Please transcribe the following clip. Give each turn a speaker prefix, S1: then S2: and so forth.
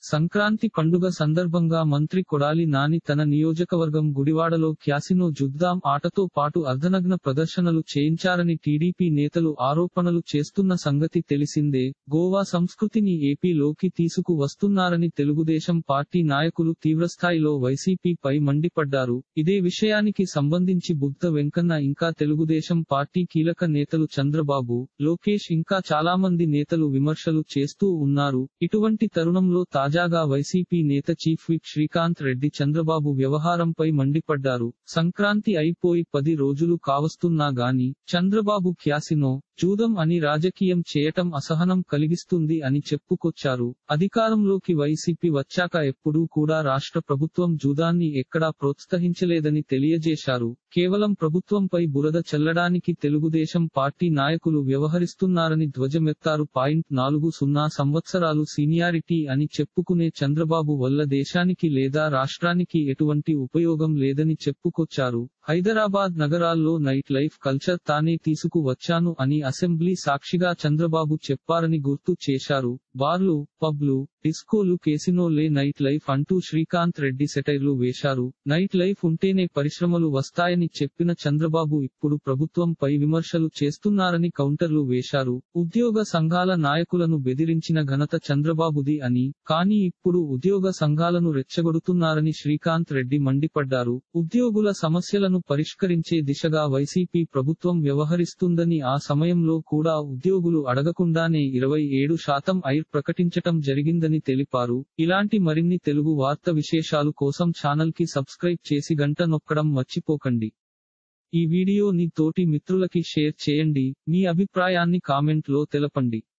S1: సంక్రాంతి పండుగ సందర్భంగా మంత్రి కొడాలి నాని తన నియోజకవర్గం గుడివాడలో క్యాసినో జుద్దాం ఆటతో పాటు అర్ధనగ్న ప్రదర్శనలు చేయించారని టీడీపీ నేతలు ఆరోపణలు చేస్తున్న సంగతి తెలిసిందే గోవా సంస్కృతిని ఏపీలోకి తీసుకు వస్తున్నారని తెలుగుదేశం పార్టీ నాయకులు తీవ్రస్థాయిలో వైసీపీపై మండిపడ్డారు ఇదే విషయానికి సంబంధించి బుద్ధ వెంకన్న ఇంకా తెలుగుదేశం పార్టీ కీలక నేతలు చంద్రబాబు లోకేష్ ఇంకా చాలా మంది నేతలు విమర్శలు చేస్తూ ఉన్నారు ఇటువంటి తరుణంలో తాజాగా వైసీపీ నేత చీఫ్ విప్ శ్రీకాంత్ రెడ్డి చంద్రబాబు వ్యవహారంపై మండిపడ్డారు సంక్రాంతి అయిపోయి పది రోజులు కావస్తున్నా గాని చంద్రబాబు క్యాసినో జూదం అని రాజకీయం చేయటం అసహనం కలిగిస్తుంది అని చెప్పుకొచ్చారు అధికారంలోకి వైసీపీ వచ్చాక ఎప్పుడూ కూడా రాష్ట్ర ప్రభుత్వం జూదాన్ని ఎక్కడా ప్రోత్సహించలేదని తెలియజేశారు కేవలం ప్రభుత్వంపై బురద చల్లడానికి తెలుగుదేశం పార్టీ నాయకులు వ్యవహరిస్తున్నారని ధ్వజమెత్తారు పాయింట్ నాలుగు సున్నా సంవత్సరాలు సీనియారిటీ అని చెప్పుకునే చంద్రబాబు వల్ల దేశానికి లేదా రాష్ట్రానికి ఎటువంటి ఉపయోగం లేదని చెప్పుకొచ్చారు హైదరాబాద్ నగరాల్లో నైట్ లైఫ్ కల్చర్ తానే తీసుకు వచ్చాను అని అసెంబ్లీ సాక్షిగా చంద్రబాబు చెప్పారని గుర్తు చేశారు బార్లు పబ్లు డిస్కోలు కేసినోలే నైట్ లైఫ్ అంటూ శ్రీకాంత్ రెడ్డి సెటైర్లు వేశారు నైట్ లైఫ్ ఉంటేనే పరిశ్రమలు వస్తాయని చెప్పిన చంద్రబాబు ఇప్పుడు ప్రభుత్వంపై విమర్శలు చేస్తున్నారని కౌంటర్లు వేశారు ఉద్యోగ సంఘాల నాయకులను బెదిరించిన ఘనత చంద్రబాబుది అని కానీ ఇప్పుడు ఉద్యోగ సంఘాలను రెచ్చగొడుతున్నారని శ్రీకాంత్ రెడ్డి మండిపడ్డారు ఉద్యోగుల సమస్యలను పరిష్కరించే దిశగా వైసీపీ ప్రభుత్వం వ్యవహరిస్తుందని ఆ సమయంలో కూడా ఉద్యోగులు అడగకుండానే ఇరవై ఏడు శాతం ఐర్ ప్రకటించటం జరిగిందని తెలిపారు ఇలాంటి మరిన్ని తెలుగు వార్త విశేషాలు కోసం ఛానల్ కి సబ్స్క్రైబ్ చేసి గంట నొక్కడం మర్చిపోకండి ఈ వీడియోని తోటి మిత్రులకి షేర్ చేయండి మీ అభిప్రాయాన్ని కామెంట్ లో తెలపండి